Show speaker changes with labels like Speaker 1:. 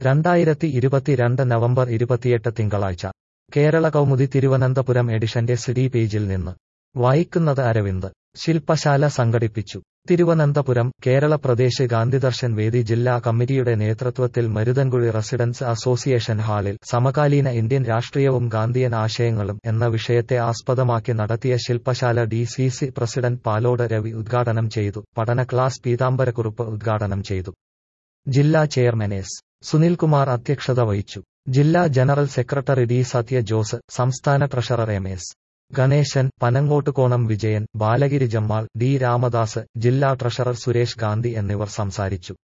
Speaker 1: രണ്ടായിരത്തി ഇരുപത്തിരണ്ട് നവംബർ ഇരുപത്തിയെട്ട് തിങ്കളാഴ്ച കേരള കൗമുദി തിരുവനന്തപുരം എഡിഷന്റെ സിഡി പേജിൽ നിന്ന് വായിക്കുന്നത് അരവിന്ദ് ശില്പശാല സംഘടിപ്പിച്ചു തിരുവനന്തപുരം കേരള പ്രദേശ് ഗാന്ധിദർശൻ വേദി ജില്ലാ കമ്മിറ്റിയുടെ നേതൃത്വത്തിൽ മരുതൻകുഴി റെസിഡൻസ് അസോസിയേഷൻ ഹാളിൽ സമകാലീന ഇന്ത്യൻ രാഷ്ട്രീയവും ഗാന്ധിയൻ ആശയങ്ങളും എന്ന വിഷയത്തെ ആസ്പദമാക്കി നടത്തിയ ശില്പശാല D C C president Palode Ravi ഉദ്ഘാടനം ചെയ്തു പഠന ക്ലാസ് പീതാംബരക്കുറുപ്പ് ഉദ്ഘാടനം ചെയ്തു ജില്ലാ ചെയർമാൻ എസ് സുനിൽകുമാർ അധ്യക്ഷത വഹിച്ചു ജില്ലാ general secretary D Sathya Jose സംസ്ഥാന treasurer M S Ganesan Panangodukonam Vijayan Balagiri Jammal D Ramadas ജില്ലാ ട്രഷറർ സുരേഷ് ഗാന്ധി എന്നിവർ സംസാരിച്ചു